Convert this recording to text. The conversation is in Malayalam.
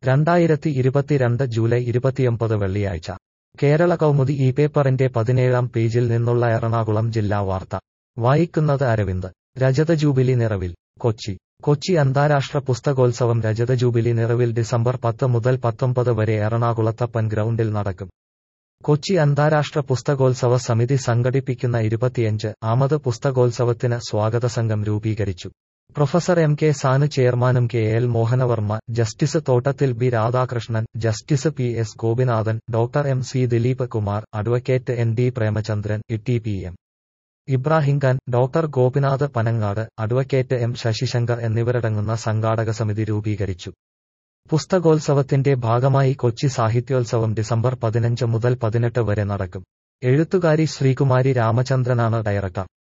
രണ്ടായിരത്തി ഇരുപത്തിരണ്ട് ജൂലൈ ഇരുപത്തിയൊമ്പത് വെള്ളിയാഴ്ച കേരള കൗമുദി ഈ പേപ്പറിന്റെ പതിനേഴാം പേജിൽ നിന്നുള്ള എറണാകുളം ജില്ലാ വാർത്ത വായിക്കുന്നത് അരവിന്ദ് രജത ജൂബിലി നിറവിൽ കൊച്ചി കൊച്ചി അന്താരാഷ്ട്ര പുസ്തകോത്സവം രജത ജൂബിലി നിറവിൽ ഡിസംബർ പത്ത് മുതൽ പത്തൊമ്പത് വരെ എറണാകുളത്തപ്പൻ ഗ്രൗണ്ടിൽ നടക്കും കൊച്ചി അന്താരാഷ്ട്ര പുസ്തകോത്സവ സമിതി സംഘടിപ്പിക്കുന്ന ഇരുപത്തിയഞ്ച് ആമത് പുസ്തകോത്സവത്തിന് സ്വാഗത സംഘം രൂപീകരിച്ചു പ്രൊഫസർ എം കെ സാനു ചെയർമാനും K L Mohanavarma justice Thottathil B Radhakrishnan justice P S Gopinathan doctor M C Dileep Kumar advocate N D Premachandran E P M Ibrahim Khan doctor Gopinath Panangad advocate M Sasisankar എന്നിവരടങ്ങുന്ന സംഘാടക സമിതി രൂപീകരിച്ചു പുസ്തകോത്സവത്തിന്റെ ഭാഗമായി കൊച്ചി സാഹിത്യോത്സവം ഡിസംബർ പതിനഞ്ച് മുതൽ പതിനെട്ട് വരെ നടക്കും എഴുത്തുകാരി ശ്രീകുമാരി രാമചന്ദ്രനാണ് ഡയറക്ടർ